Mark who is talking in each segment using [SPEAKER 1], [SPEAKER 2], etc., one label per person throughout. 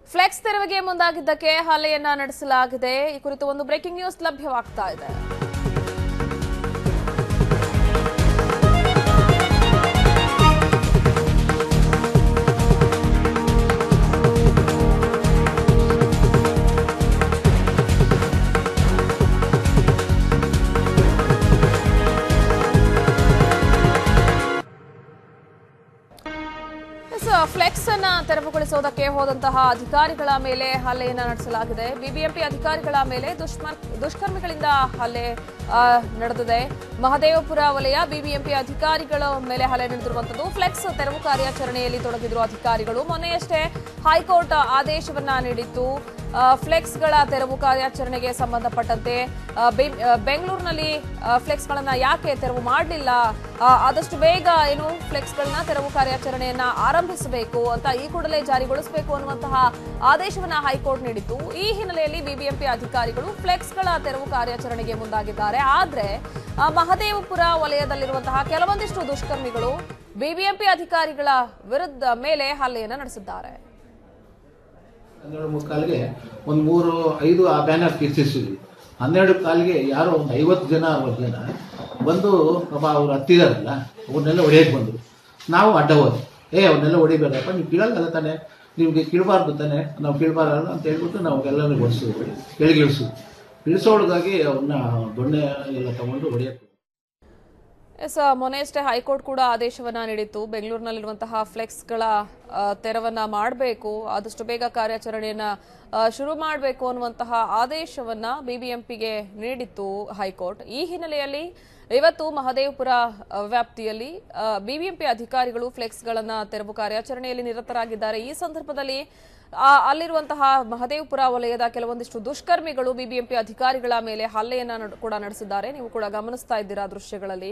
[SPEAKER 1] Flex ತೆರವಿಗೆ ಮುಂದಾಗಿದ್ದಕ್ಕೆ ಹಲ್ಲೆಯನ್ನ ನಡೆಸಲಾಗಿದೆ ಈ ಕುರಿತು ಒಂದು ಬ್ರೇಕಿಂಗ್ ನ್ಯೂಸ್ ಲಭ್ಯವಾಗ್ತಾ ಇದೆ ಎಸ್, ಫ್ಲೆಕ್ಸ್ ಅನ್ನ ತೆರವುಗೊಳಿಸುವುದಕ್ಕೆ ಹೋದಂತಹ ಅಧಿಕಾರಿಗಳ ಮೇಲೆ ಹಲ್ಲೆಯನ್ನ ನಡೆಸಲಾಗಿದೆ ಬಿಬಿಎಂಪಿ ಅಧಿಕಾರಿಗಳ ಮೇಲೆ ದುಷ್ಮರ್ ದುಷ್ಕರ್ಮಿಗಳಿಂದ ಹಲ್ಲೆ ಆ, ನಡೆದಿದೆ ಮಹದೇವಪುರ ವಲಯ ಬಿಬಿಎಂಪಿ ಅಧಿಕಾರಿಗಳ ಮೇಲೆ ಹಲ್ಲೆ ನಡೆದಿರುವಂತದ್ದು ಫ್ಲೆಕ್ಸ್ ತೆರವು ಕಾರ್ಯಾಚರಣೆಯಲ್ಲಿ ತೊಡಗಿದ್ರು ಅಧಿಕಾರಿಗಳು ಮೊನ್ನೆಯಷ್ಟೇ ಹೈಕೋರ್ಟ್ ಆದೇಶವನ್ನ ನೀಡಿತ್ತು ಆ, ಫ್ಲೆಕ್ಸ್ಗಳ ತೆರವು ಕಾರ್ಯಾಚರಣೆಗೆ ಸಂಬಂಧಪಟ್ಟಂತೆ ಆ, ಬೆ- ಆ, ಬೆಂಗಳೂರಿನಲ್ಲಿ ಆ, ಫ್ಲೆಕ್ಸ್ಗಳನ್ನ ಯಾಕೆ ತೆರವು ಮಾಡಲಿಲ್ಲ ಆದಷ್ಟು ಬೇಗ ಏನು ಫ್ಲೆಕ್ಸ್ಗಳನ್ನ ತೆರವು ಕಾರ್ಯಾಚರಣೆಯನ್ನ ಆರಂಭಿಸಬೇಕು ಅಂತ ಈ ಕೂಡಲೇ ಜಾರಿಗೊಳಿಸಬೇಕು ಅನ್ನುವಂತಹ ಆದೇಶವನ್ನ ಹೈಕೋರ್ಟ್ ನೀಡಿತ್ತು ಈ ಹಿನ್ನೆಲೆಯಲ್ಲಿ ಬಿಬಿಎಂಪಿ ಅಧಿಕಾರಿಗಳು ಫ್ಲೆಕ್ಸ್ಗಳ ತೆರವು ಕಾರ್ಯಾಚರಣೆಗೆ ಮುಂದಾಗಿದ್ದಾರೆ ಆದ್ರೆ ಆ, ಮಹದೇವಪುರ ವಲಯದಲ್ಲಿರುವಂತಹ ಕೆಲವೊಂದಿಷ್ಟು ದುಷ್ಕರ್ಮಿಗಳು ಬಿಬಿಎಂಪಿ ಅಧಿಕಾರಿಗಳ ವಿರುದ್ಧ ಮೇಲೆ ಹಲ್ಲೆಯನ್ನ ನಡೆಸಿದ್ದಾರೆ
[SPEAKER 2] ಹನ್ನೆರಡು ಮುಕ್ಕಾಲಿಗೆ ಒಂದು ಮೂರು ಐದು ಆ ಬ್ಯಾನರ್ ಕಿರ್ಚಿಸಿದ್ವಿ ಹನ್ನೆರಡು ಕಾಲಿಗೆ ಯಾರೋ ಒಂದು ಐವತ್ತು ಜನ ಅರವತ್ತು ಜನ ಬಂದು ಪಾಪ ಅವ್ರು ಹತ್ತಿದಾರಲ್ಲ ಅವ್ರನ್ನೆಲ್ಲ ಹೊಡೆಯಕ್ಕೆ ಬಂದರು ನಾವು ಅಡ್ಡ ಹೋದ್ವಿ ಏ ಅವ್ರನ್ನೆಲ್ಲ ಹೊಡಿಬೇಕಪ್ಪ ನೀವು ಕೀಳಲ್ಲ ತಾನೆ ನಿಮಗೆ ಕೀಳಬಾರ್ದು ತಾನೆ ನಾವು ಕೀಳಬಾರಲ್ಲ ಅಂತ ಹೇಳ್ಬಿಟ್ಟು ನಾವು ಎಲ್ಲರೂ ಓಡಿಸಿದ್ವಿ ಕೆಳಗೆ ಇಳಿಸಿದ್ವಿ ಇಳಿಸೋಳಗಾಗಿ ಅವ್ರನ್ನ ದೊಣ್ಣೆ ಎಲ್ಲ ತಗೊಂಡು ಹೊಡೆಯಕ್ಕೆ
[SPEAKER 1] ಎಸ್ ಮೊನ್ನೆಯಷ್ಟೇ ಹೈಕೋರ್ಟ್ ಕೂಡ ಆದೇಶವನ್ನ ನೀಡಿತ್ತು ಬೆಂಗಳೂರಿನಲ್ಲಿರುವಂತಹ ಫ್ಲೆಕ್ಸ್ಗಳ ಆ, ತೆರವನ್ನ ಮಾಡಬೇಕು ಆದಷ್ಟು ಬೇಗ ಕಾರ್ಯಾಚರಣೆಯನ್ನ ಆ, ಶುರು ಮಾಡಬೇಕು ಅನ್ನುವಂತಹ ಆದೇಶವನ್ನ ಬಿಬಿಎಂಪಿಗೆ ನೀಡಿತ್ತು ಹೈಕೋರ್ಟ್ ಈ ಹಿನ್ನೆಲೆಯಲ್ಲಿ ಇವತ್ತು ಮಹದೇವಪುರ ಆ, ವ್ಯಾಪ್ತಿಯಲ್ಲಿ ಬಿಬಿಎಂಪಿ ಅಧಿಕಾರಿಗಳು ಫ್ಲೆಕ್ಸ್ಗಳನ್ನ ತೆರವು ಕಾರ್ಯಾಚರಣೆಯಲ್ಲಿ ನಿರತರಾಗಿದ್ದಾರೆ ಈ ಸಂದರ್ಭದಲ್ಲಿ ಆ, ಅಲ್ಲಿರುವಂತಹ ಮಹದೇವಪುರ ವಲಯದ ಕೆಲವೊಂದಿಷ್ಟು ದುಷ್ಕರ್ಮಿಗಳು ಬಿಬಿಎಂಪಿ ಅಧಿಕಾರಿಗಳ ಮೇಲೆ ಹಲ್ಲೆಯನ್ನ ನಡ್- ಕೂಡ ನಡೆಸಿದ್ದಾರೆ ನೀವು ಕೂಡ ಗಮನಿಸ್ತಾ ಇದ್ದೀರಾ ದೃಶ್ಯಗಳಲ್ಲಿ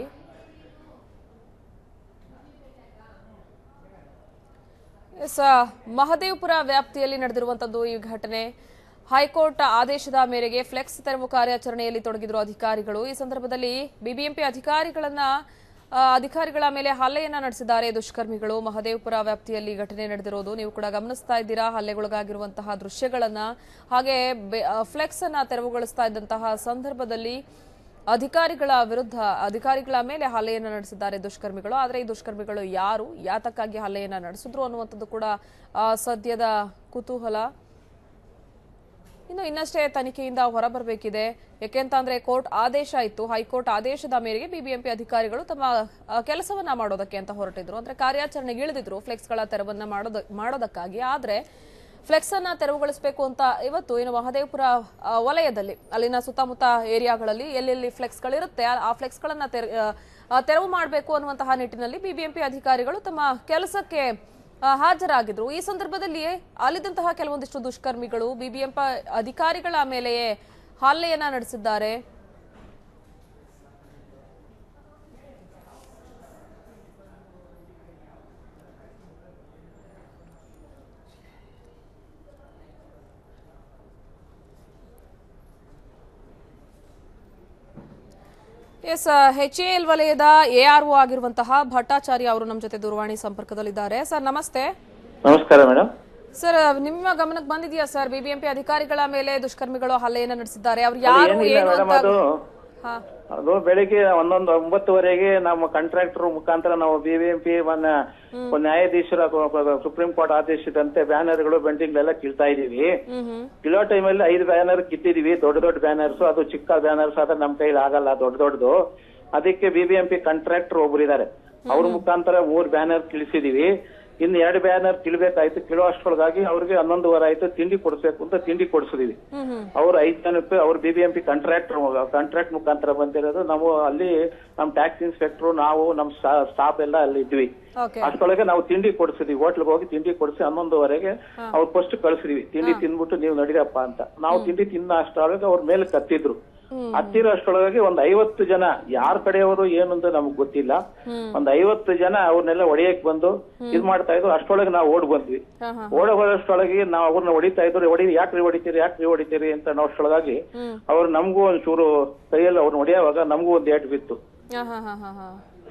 [SPEAKER 1] ಎಸ್ ಮಹದೇವಪುರ ವ್ಯಾಪ್ತಿಯಲ್ಲಿ ನಡೆದಿರುವಂತದ್ದು ಈ ಘಟನೆ ಹೈಕೋರ್ಟ್ ಆದೇಶದ ಮೇರೆಗೆ ಫ್ಲೆಕ್ಸ್ ತೆರವು ಕಾರ್ಯಾಚರಣೆಯಲ್ಲಿ ತೊಡಗಿದ್ರು ಅಧಿಕಾರಿಗಳು ಈ ಸಂದರ್ಭದಲ್ಲಿ ಬಿಬಿಎಂಪಿ ಅಧಿಕಾರಿಗಳನ್ನ ಆ, ಅಧಿಕಾರಿಗಳ ಮೇಲೆ ಹಲ್ಲೆಯನ್ನ ನಡೆಸಿದ್ದಾರೆ ದುಷ್ಕರ್ಮಿಗಳು ಮಹದೇವಪುರ ವ್ಯಾಪ್ತಿಯಲ್ಲಿ ಘಟನೆ ನಡೆದಿರೋದು ನೀವು ಕೂಡ ಗಮನಿಸ್ತಾ ಇದ್ದೀರಾ ಹಲ್ಲೆಗೊಳಗಾಗಿರುವಂತಹ ದೃಶ್ಯಗಳನ್ನ ಹಾಗೆ ಬೆ- ಆ, ಫ್ಲೆಕ್ಸ್ ಅನ್ನ ತೆರವುಗೊಳಿಸ್ತಾ ಇದ್ದಂತಹ ಸಂದರ್ಭದಲ್ಲಿ ಅಧಿಕಾರಿಗಳ ವಿರುದ್ಧ ಅಧಿಕಾರಿಗಳ ಮೇಲೆ ಹಲ್ಲೆಯನ್ನ ನಡೆಸಿದ್ದಾರೆ ದುಷ್ಕರ್ಮಿಗಳು ಆದರೆ ಈ ದುಷ್ಕರ್ಮಿಗಳು ಯಾರು ಯಾತಕ್ಕಾಗಿ ಹಲ್ಲೆಯನ್ನ ನಡೆಸಿದ್ರು ಅನ್ನುವಂಥದ್ದು ಕೂಡ ಆ, ಸದ್ಯದ ಕುತೂಹಲ ಇನ್ನು ಇನ್ನಷ್ಟೇ ತನಿಖೆಯಿಂದ ಹೊರಬರಬೇಕಿದೆ ಯಾಕೆಂತಂದ್ರೆ ಕೋರ್ಟ್ ಆದೇಶ ಇತ್ತು ಹೈಕೋರ್ಟ್ ಆದೇಶದ ಮೇರೆಗೆ ಬಿಬಿಎಂಪಿ ಅಧಿಕಾರಿಗಳು ತಮ್ಮ ಆ, ಕೆಲಸವನ್ನ ಮಾಡೋದಕ್ಕೆ ಅಂತ ಹೊರಟಿದ್ರು ಅಂದ್ರೆ ಕಾರ್ಯಾಚರಣೆಗೆ ಇಳಿದಿದ್ರು ಫ್ಲೆಕ್ಸ್ಗಳ ತೆರವನ್ನ ಮಾಡೋದ ಮಾಡೋದಕ್ಕಾಗಿ ಆದ್ರೆ ಫ್ಲೆಕ್ಸ್ ಅನ್ನ ತೆರವುಗೊಳಿಸಬೇಕು ಅಂತ ಇವತ್ತು ಏನು ಮಹದೇವಪುರ ಆ, ವಲಯದಲ್ಲಿ ಅಲ್ಲಿನ ಸುತ್ತಮುತ್ತ ಏರಿಯಾಗಳಲ್ಲಿ ಎಲ್ಲೆಲ್ಲಿ ಫ್ಲೆಕ್ಸ್ಗಳಿರುತ್ತೆ ಆ- ಆ ಫ್ಲೆಕ್ಸ್ಗಳನ್ನ ತೆರ- ಆ, ಆ, ತೆರವು ಮಾಡಬೇಕು ಅನ್ನುವಂತಹ ನಿಟ್ಟಿನಲ್ಲಿ ಬಿಬಿಎಂಪಿ ಅಧಿಕಾರಿಗಳು ತಮ್ಮ ಕೆಲಸಕ್ಕೆ ಆ, ಹಾಜರಾಗಿದ್ರು ಈ ಸಂದರ್ಭದಲ್ಲಿಯೇ ಅಲ್ಲಿದ್ದಂತಹ ಕೆಲವೊಂದಿಷ್ಟು ದುಷ್ಕರ್ಮಿಗಳು ಬಿಬಿಎಂಪಿ ಅಧಿಕಾರಿಗಳ ಮೇಲೆಯೇ ಹಲ್ಲೆಯನ್ನ ನಡೆಸಿದ್ದಾರೆ ಎಸ್ ಎಚ್ ಎಲ್ ವಲಯದ ಎಆರ್ಒ ಆಗಿರುವಂತಹ ಭಟ್ಟಾಚಾರ್ಯ ಅವರು ನಮ್ಮ ಜೊತೆ ದೂರವಾಣಿ ಸಂಪರ್ಕದಲ್ಲಿದ್ದಾರೆ ಸರ್ ನಮಸ್ತೆ
[SPEAKER 3] ನಮಸ್ಕಾರ ಮೇಡಮ್
[SPEAKER 1] ಸರ್ ನಿಮ್ಮ ಗಮನಕ್ಕೆ ಬಂದಿದೆಯಾ ಸರ್ ಬಿಬಿಎಂಪಿ ಅಧಿಕಾರಿಗಳ ಮೇಲೆ ದುಷ್ಕರ್ಮಿಗಳು ಹಲ್ಲೆಯನ್ನ ನಡೆಸಿದ್ದಾರೆ ಅವ್ರು ಯಾರು
[SPEAKER 3] ಏನಿಲ್ಲ
[SPEAKER 1] ಏನು
[SPEAKER 3] ಮೇಡಮ್
[SPEAKER 1] ಅಂತ
[SPEAKER 3] ಅದು
[SPEAKER 1] ಹಾ
[SPEAKER 3] ಅದು ಬೆಳಿಗ್ಗೆ ಒಂದೊಂದು ಒಂಬತ್ತುವರೆಗೆ ನಮ್ಮ ಕಾಂಟ್ರಾಕ್ಟರ್ ಮುಖಾಂತರ ನಾವು ಬಿಬಿಎಂಪಿ ಒಂದು ನ್ಯಾಯಾಧೀಶರ ಸುಪ್ರೀಂ ಕೋರ್ಟ್ ಆದೇಶದಂತೆ ಬ್ಯಾನರ್ಗಳು ಬೆಂಟಿಂಗ್ಲೆಲ್ಲ ಕೀಳ್ತಾ ಇದೀವಿ
[SPEAKER 1] ಹ್ಮ್ ಹ್ಮ್
[SPEAKER 3] ಕಿಲೋ ಟೈಮಲ್ಲಿ ಐದು ಬ್ಯಾನರ್ ಕಿತ್ತಿದೀವಿ ದೊಡ್ಡ ದೊಡ್ಡ ಬ್ಯಾನರ್ಸ್ ಅದು ಚಿಕ್ಕ ಬ್ಯಾನರ್ಸ್ ಆದ್ರೆ ನಮ್ಮ ಕೈಲಿ ಆಗಲ್ಲ ದೊಡ್ಡ ದೊಡ್ಡದು ಅದಕ್ಕೆ ಬಿಬಿಎಂಪಿ ಕಾಂಟ್ರಾಕ್ಟರ್ ಒಬ್ರು ಇದಾರೆ ಅವ್ರ ಮುಖಾಂತರ ಮೂರ್ ಬ್ಯಾನರ್ ಕಿಳಿಸಿದೀವಿ ಇನ್ನು ಎರಡು ಬ್ಯಾನರ್ ಕಿಳ್ಬೇಕಾಯ್ತು ಕಿಲೋ ಅಷ್ಟರೊಳಗಾಗಿ ಅವ್ರಿಗೆ ಹನ್ನೊಂದುವರೆ ಆಯ್ತು ತಿಂಡಿ ಕೊಡಿಸ್ಬೇಕು ಅಂತ ತಿಂಡಿ ಕೊಡಿಸಿದೀವಿ
[SPEAKER 1] ಹ್ಮ್ ಹ್ಮ್
[SPEAKER 3] ಅವ್ರು ಐದು ಜನಕ್ಕೆ ಅವ್ರು ಬಿಬಿಎಂಪಿ ಕಾಂಟ್ರಾಕ್ಟರ್ ಕಾಂಟ್ರಾಕ್ಟ್ ಮುಖಾಂತರ ಬಂದಿರೋದು ನಾವು ಅಲ್ಲಿ ನಮ್ ಟ್ಯಾಕ್ಸ್ ಇನ್ಸ್ಪೆಕ್ಟರ್ ನಾವು ನಮ್ ಸ್ಟಾಫ್ ಎಲ್ಲ ಅಲ್ಲಿ ಇದ್ವಿ
[SPEAKER 1] ಓಕೆ
[SPEAKER 3] ಅಷ್ಟೊಳಗೆ ನಾವು ತಿಂಡಿ ಕೊಡಿಸಿದ್ವಿ ಹೋಟ್ಲಿಗೆ ಹೋಗಿ ತಿಂಡಿ ಕೊಡಿಸಿ ಹನ್ನೊಂದುವರೆಗೆ ಅವ್ರು ಫಸ್ಟ್ ಕಳ್ಸಿದ್ವಿ ತಿಂಡಿ ತಿಂದ್ಬಿಟ್ಟು ನೀವು ನಡೀರಪ್ಪ ಅಂತ ನಾವು ತಿಂಡಿ ತಿನ್ನ ಅಷ್ಟೊಳಗೆ ಅವ್ರ ಮೇಲೆ ಕತ್ತಿದ್ರು ಹತ್ತಿರ ಅಷ್ಟೊಳಗೆ ಒಂದ್ ಐವತ್ತು ಜನ ಯಾರ ಕಡೆಯವರು ಏನು ಅಂತ ನಮಗ್ ಗೊತ್ತಿಲ್ಲ ಒಂದ್ ಐವತ್ತು ಜನ ಅವ್ರನ್ನೆಲ್ಲ ಹೊಡೆಯಕ್ ಬಂದು ಇದ್ ಮಾಡ್ತಾ ಇದ್ರು ಅಷ್ಟೊಳಗೆ ನಾವು ಓಡ್ ಬಂದ್ವಿ
[SPEAKER 1] ಹಾ ಹಾ
[SPEAKER 3] ಓಡ ಬರೋಷ್ಟೊಳಗೆ ನಾವು ಅವ್ರನ್ನ ಹೊಡಿತಾ ಇದ್ರು ಹೊಡಿ ಯಾಕ್ರಿ ಹೊಡಿತೀರಿ ಯಾಕ್ರಿ ಹೊಡಿತೀರಿ ಅಂತ ನಾವು ಅಷ್ಟೊಳಗಾಗಿ
[SPEAKER 1] ಹ್ಮ್
[SPEAKER 3] ಅವ್ರು ನಮಗೂ ಒಂಚೂರು ಕೈಯಲ್ಲಿ ಅವ್ರನ್ನ ಹೊಡೆಯುವಾಗ ನಮಗೂ ಒಂದ್ ಏಟ್ ಬಿತ್ತು
[SPEAKER 1] ಹಾ ಹಾ ಹಾ ಹಾ ಹಾ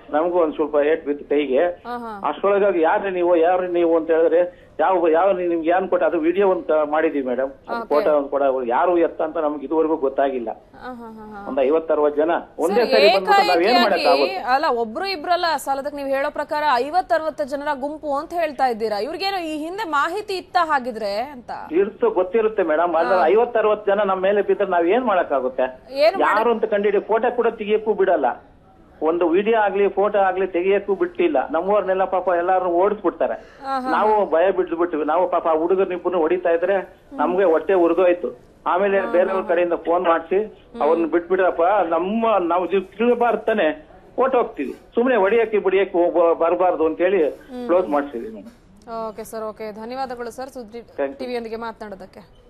[SPEAKER 3] ನಮಗೂ ಒಂದ್ ಸ್ವಲ್ಪ ಏಟ್ ಬಿತ್ತು ಕೈಗೆ
[SPEAKER 1] ಹಾ ಹಾ
[SPEAKER 3] ಅಷ್ಟರೊಳಗಾಗಿ ಯಾರು ನೀವು ಯಾರು ನೀವು ಅಂತ ಹೇಳಿದ್ರೆ ಯಾವ ಯಾವ ನಿಮ್ಗೆ ಏನ್ ಕೊಟ್ಟ ಅದು ವಿಡಿಯೋ ಒಂದು ಮಾಡಿದೀವಿ ಮೇಡಮ್ ಫೋಟೋ ಒಂದು ಕೊಡ ಯಾರು ಎತ್ತ ಅಂತ ನಮ್ಗೆ ಇದುವರೆಗೂ ಗೊತ್ತಾಗಿಲ್ಲ
[SPEAKER 1] ಹಾ, ಹಾ, ಹಾ, ಹಾ.
[SPEAKER 3] ಒಂದ್ ಐವತ್ ಅರವತ್ ಜನ ಒಂದೇ ಸರಿ ಬಂದ್ಬಿಟ್ಟು ನಾವ್ ಏನ್ ಮಾಡಕ್
[SPEAKER 1] ಏಕಾಏಕಿಯಾಗಿ ಅಲ್ಲ ಒಬ್ರು ಇಬ್ರಲ್ಲ ಸಾಲದಕ್ಕೆ ನೀವು ಹೇಳೋ ಪ್ರಕಾರ ಐವತ್ ಅರವತ್ತು ಜನರ ಗುಂಪು ಅಂತ ಹೇಳ್ತಾ ಇದ್ದೀರಾ ಇವ್ರಿಗೇನು ಈ ಹಿಂದೆ ಮಾಹಿತಿ ಇತ್ತ ಹಾಗಿದ್ರೆ ಅಂತ
[SPEAKER 3] ಇರ್ತು ಗೊತ್ತಿರುತ್ತೆ ಮೇಡಮ್ ಅದ್ರ ಐವತ್ ಅರವತ್ ಜನ ನಮ್ಮ ಮೇಲೆ ಬಿದ್ದರೆ ನಾವ್ ಏನ್ ಮಾಡಕ್ಕಾಗುತ್ತೆ
[SPEAKER 1] ಏನು
[SPEAKER 3] ಯಾರು ಅಂತ ಕಂಡಿಡಿ ಫೋಟೋ ಕೂಡ ತೆಗಿಯಕ್ಕೂ ಬಿಡಲ್ಲ ಒಂದು ವಿಡಿಯೋ ಆಗ್ಲಿ ಫೋಟೋ ಆಗ್ಲಿ ತೆಗಿಯಕ್ಕೂ ಬಿಟ್ಟಿಲ್ಲ ನಮ್ಮವ್ರನ್ನೆಲ್ಲ ಪಾಪ ಎಲ್ಲಾರು ಓಡಿಸ್ಬಿಡ್ತಾರೆ ನಾವು ಭಯ ಬಿದ್ದು ಬಿಟ್ಟಿವಿ ನಾವು ಪಾಪ ಆ ಹುಡುಗರ್ನಿಬ್ಬರು ಹೊಡಿತಾ ಇದ್ರೆ ನಮ್ಗೆ ಹೊಟ್ಟೆ ಉರಿದೋಯ್ತು ಆಮೇಲೆ ಬೇರೆಯವ್ರ ಕಡೆಯಿಂದ ಫೋನ್ ಮಾಡಿಸಿ ಅವ್ರನ್ನ ಬಿಟ್ಬಿಡ್ರಪ್ಪ ನಮ್ಮ ನಾವು ತಿಳಿಬಾರ್ದು ತಾನೆ ಓಟ್ ಹೋಗ್ತೀವಿ ಸುಮ್ನೆ ಹೊಡಿಯಕ್ಕೆ ಬಿಡಿಯಕ್ಕೆ ಬರಬಾರ್ದು ಅಂತ ಹೇಳಿ ಕ್ಲೋಸ್ ಮಾಡ್ಸಿದೀವಿ
[SPEAKER 1] ಓಕೆ ಸರ್ ಓಕೆ ಧನ್ಯವಾದಗಳು ಸರ್ ಸುದ್ದಿ ಟಿವಿಯೊಂದಿಗೆ ಮಾತನಾಡೋದಕ್ಕೆ